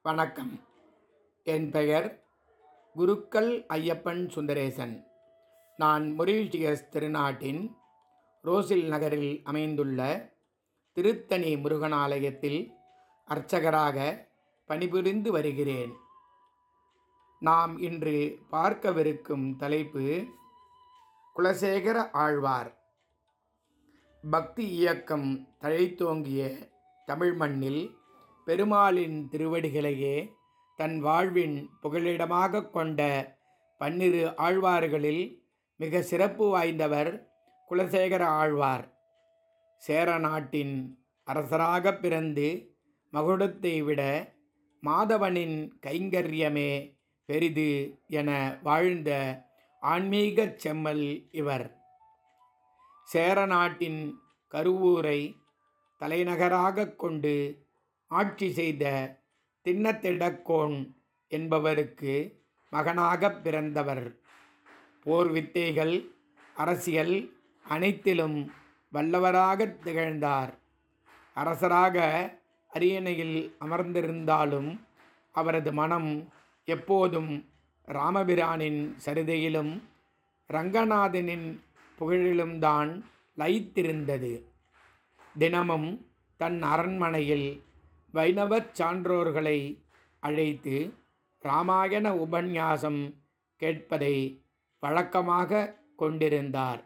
வணக்கம் என் பெயர் குருக்கள் ஐயப்பன் சுந்தரேசன் நான் மொரீஷியஸ் திருநாட்டின் ரோசில் நகரில் அமைந்துள்ள திருத்தணி முருகன் ஆலயத்தில் அர்ச்சகராக பணிபுரிந்து வருகிறேன் நாம் இன்று பார்க்கவிருக்கும் தலைப்பு குலசேகர ஆழ்வார் பக்தி இயக்கம் தழைத்தோங்கிய தமிழ் மண்ணில் பெருமாளின் திருவடிகளையே தன் வாழ்வின் புகலிடமாக கொண்ட பன்னிரு ஆழ்வார்களில் மிக சிறப்பு வாய்ந்தவர் குலசேகர ஆழ்வார் சேர நாட்டின் அரசராக பிறந்து மகுடத்தை விட மாதவனின் கைங்கரியமே பெரிது என வாழ்ந்த ஆன்மீகச் செம்மல் இவர் சேர நாட்டின் கருவூரை தலைநகராகக் கொண்டு ஆட்சி செய்த திண்ணத்திடக்கோன் என்பவருக்கு மகனாகப் பிறந்தவர் போர் வித்தைகள் அரசியல் அனைத்திலும் வல்லவராகத் திகழ்ந்தார் அரசராக அரியணையில் அமர்ந்திருந்தாலும் அவரது மனம் எப்போதும் ராமபிரானின் சரிதையிலும் ரங்கநாதனின் புகழிலும் தான் லயித்திருந்தது தினமும் தன் அரண்மனையில் வைணவச் சான்றோர்களை அழைத்து இராமாயண உபன்யாசம் கேட்பதை வழக்கமாக கொண்டிருந்தார்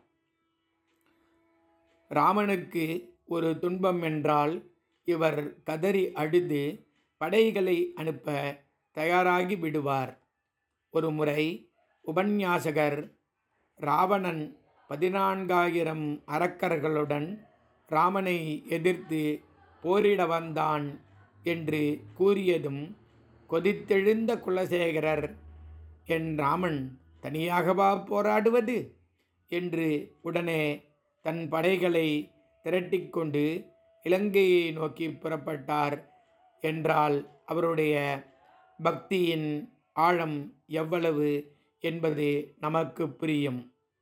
ராமனுக்கு ஒரு துன்பம் என்றால் இவர் கதறி அழுது படைகளை அனுப்ப தயாராகி விடுவார் ஒரு முறை உபன்யாசகர் ராவணன் பதினான்காயிரம் அரக்கர்களுடன் ராமனை எதிர்த்து போரிட வந்தான் என்று கூறியதும் கொதித்தெழுந்த குலசேகரர் என் ராமன் தனியாகவா போராடுவது என்று உடனே தன் படைகளை திரட்டிக்கொண்டு இலங்கையை நோக்கி புறப்பட்டார் என்றால் அவருடைய பக்தியின் ஆழம் எவ்வளவு என்பது நமக்கு புரியும்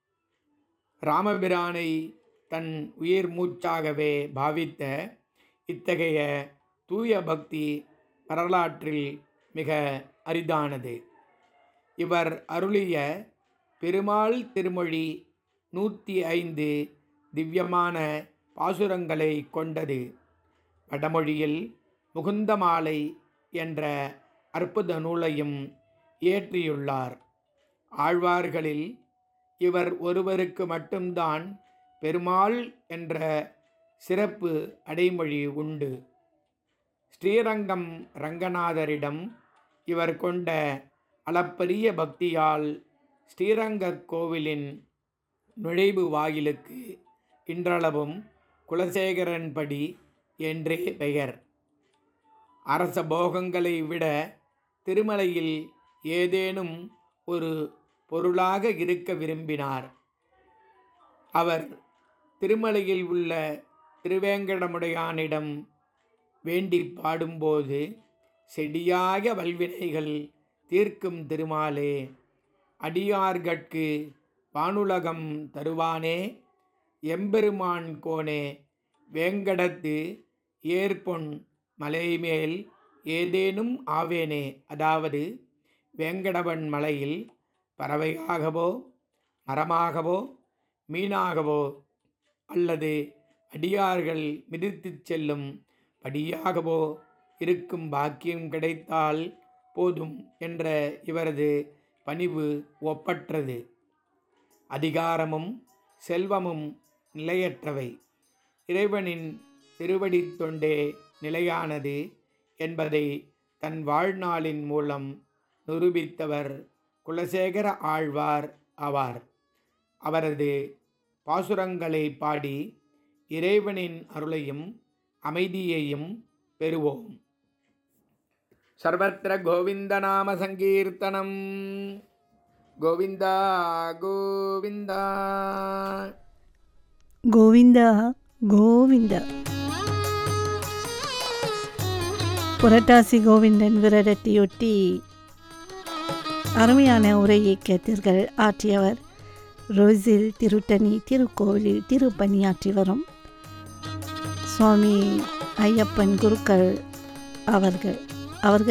ராமபிரானை தன் உயிர் மூச்சாகவே பாவித்த இத்தகைய தூய பக்தி வரலாற்றில் மிக அரிதானது இவர் அருளிய பெருமாள் திருமொழி நூற்றி ஐந்து திவ்யமான பாசுரங்களை கொண்டது வடமொழியில் முகுந்தமாலை என்ற அற்புத நூலையும் இயற்றியுள்ளார் ஆழ்வார்களில் இவர் ஒருவருக்கு மட்டும்தான் பெருமாள் என்ற சிறப்பு அடைமொழி உண்டு ஸ்ரீரங்கம் ரங்கநாதரிடம் இவர் கொண்ட அளப்பரிய பக்தியால் ஸ்ரீரங்கக் கோவிலின் நுழைவு வாயிலுக்கு இன்றளவும் குலசேகரன்படி என்றே பெயர் அரச போகங்களை விட திருமலையில் ஏதேனும் ஒரு பொருளாக இருக்க விரும்பினார் அவர் திருமலையில் உள்ள திருவேங்கடமுடையானிடம் வேண்டி பாடும்போது செடியாக வல்வினைகள் தீர்க்கும் திருமாலே அடியார்கட்கு வானுலகம் தருவானே எம்பெருமான் கோனே வேங்கடத்து ஏற்பொன் மலைமேல் ஏதேனும் ஆவேனே அதாவது வேங்கடவன் மலையில் பறவையாகவோ மரமாகவோ மீனாகவோ அல்லது அடியார்கள் மிதித்துச் செல்லும் படியாகவோ இருக்கும் பாக்கியம் கிடைத்தால் போதும் என்ற இவரது பணிவு ஒப்பற்றது அதிகாரமும் செல்வமும் நிலையற்றவை இறைவனின் திருவடித் தொண்டே நிலையானது என்பதை தன் வாழ்நாளின் மூலம் நிரூபித்தவர் குலசேகர ஆழ்வார் ஆவார் அவரது பாசுரங்களை பாடி இறைவனின் அருளையும் அமைதியையும் பெறுவோம் சர்வத்திர கோவிந்த நாம சங்கீர்த்தனம் கோவிந்தா கோவிந்தா கோவிந்த கோவிந்த புரட்டாசி கோவிந்தன் விரடத்தையொட்டி அருமையான உரையை கேட்டீர்கள் ஆற்றியவர் ரோசில் திருத்தணி திருக்கோவிலில் திருப்பணியாற்றி வரும் சுவாமி ஐயப்பன் குருக்கள் அவர்கள் அவர்கள்